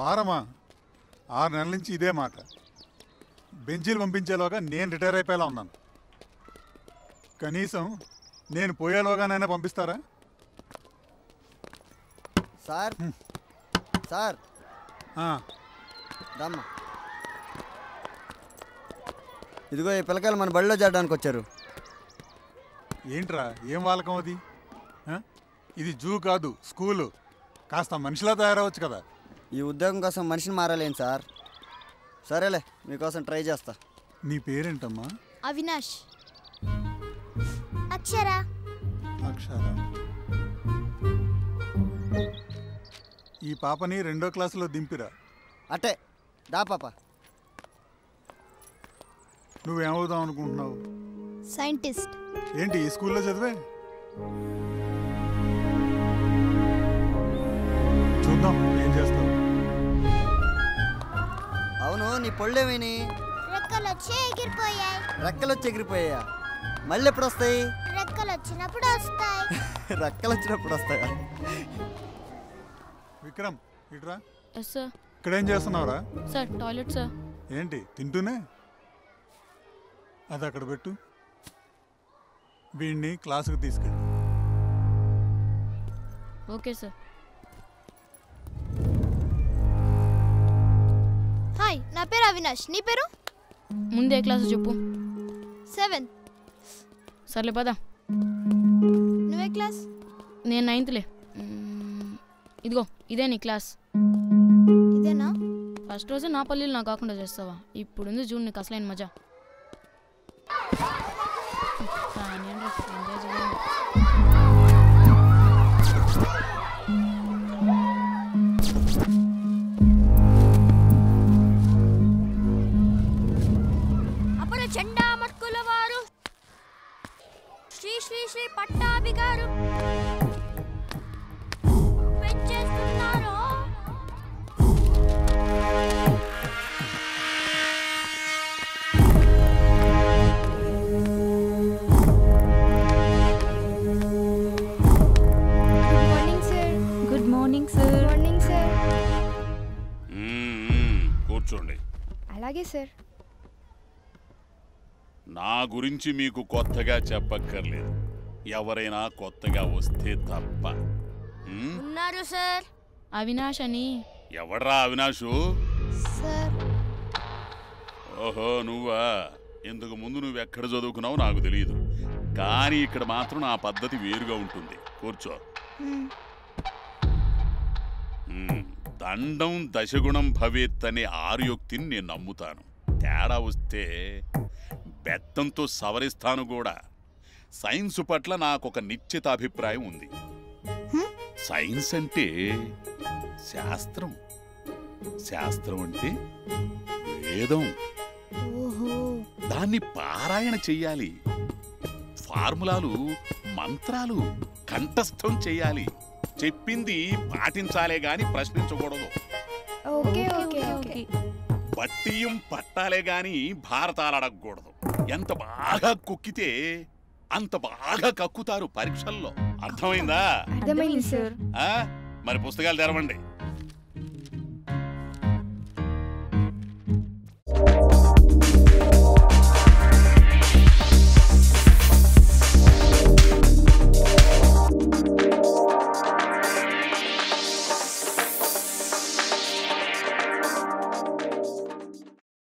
వారమా ఆరు నెలల నుంచి ఇదే మాట బెంచీలు పంపించేలోగా నేను రిటైర్ అయిపోయేలా ఉన్నాను కనీసం నేను పోయేలోగానైనా పంపిస్తారా సార్ సార్ ఆ, దమ్మ ఇదిగో ఈ పిల్లకాయలు మన బడిలో చేరడానికి వచ్చారు ఏంట్రా ఏం వాలకం అది ఆ? ఇది జూ కాదు స్కూలు కాస్త మనిషిలా తయారవచ్చు కదా ఈ ఉద్యోగం కోసం మనిషిని మారాలేను సార్ సరేలే మీకోసం ట్రై చేస్తా నీ పేరేంటమ్మా అవినాష్ అక్షర అక్షర ఈ పాపని రెండో క్లాసులో దింపిరా అట్టే దా పాప నువ్వేమవుదాం అనుకుంటున్నావు సైంటిస్ట్ ఏంటి ఈ స్కూల్లో చదివే చూద్దాం ఏం చేస్తావు అవును నీ పళ్ళేమేని రెక్కలు వచ్చి ఎగిరిపోయాయి రెక్కలు వచ్చి ఎగిరిపోయా మళ్ళీ ఎప్పుడు వస్తాయి రెక్కలు వచ్చినప్పుడు వస్తాయి రెక్కలు వచ్చినప్పుడు వస్తాయా విక్రమ్ ఇట్రా ఎస్ సార్ ఇక్కడేం చేస్తున్నావురా సార్ టాయిలెట్ సార్ ఏంటి తింటూనే అది అక్కడ పెట్టు వీడిని క్లాసుకు తీసుకెళ్ళి ఓకే సార్ హాయ్ నా పేరు అవినాష్ నీ పేరు ముందే క్లాస్ చెప్పు సెవెన్ సర్లే పదా నువ్వే క్లాస్ నేను నైన్త్లే మ్మ్, ఇదిగో ఇదే నీ క్లాస్ ఇదేనా ఫస్ట్ రోజే నా పల్లీలు నాకు కాకుండా చేస్తావా ఇప్పుడుంది చూడు నీకు అసలైన మజా కానీ ఏంట్రా, ఎంజాయ్ చేయండి. అప్పుడు జెండా మట్టుకుల వారు శ్రీ శ్రీ శ్రీ పట్టాభి గారు పెంచేస్తున్నారు good morning sir good morning sir morning sir మ్మ్, కూర్చోండి అలాగే సార్ నా గురించి మీకు కొత్తగా చెప్పక్కర్లేదు ఎవరైనా కొత్తగా వస్తే తప్ప మ్మ్? ఉన్నారు సార్ అవినాష్ అని ఎవడ్రా అవినాషు సార్ ఓహో నువ్వా ఇంతకు ముందు నువ్వు ఎక్కడ చదువుకున్నావో నాకు తెలియదు కానీ ఇక్కడ మాత్రం నా పద్ధతి వేరుగా ఉంటుంది కూర్చో మ్మ్. దండం దశగుణం భవేత్ అనే ఆర్యోక్తిని నేను నమ్ముతాను తేడా వస్తే బెత్తంతో సవరిస్తాను కూడా సైన్స్ పట్ల నాకు ఒక నిశ్చిత అభిప్రాయం ఉంది సైన్స్ అంటే శాస్త్రం శాస్త్రం అంటే వేదం ఓహో దాన్ని పారాయణ చెయ్యాలి ఫార్ములాలు మంత్రాలు కంఠస్థం చెయ్యాలి చెప్పింది పాటించాలే గాని ప్రశ్నించకూడదు ఓకే ఓకే ఓకే పట్టియం పట్టాలే గాని భారతాలు అడగకూడదు ఎంత బాగా కుక్కితే అంత బాగా కక్కుతారు పరీక్షల్లో అర్థమైందా అర్థమైంది సార్ ఆ మరి పుస్తకాలు తెరవండి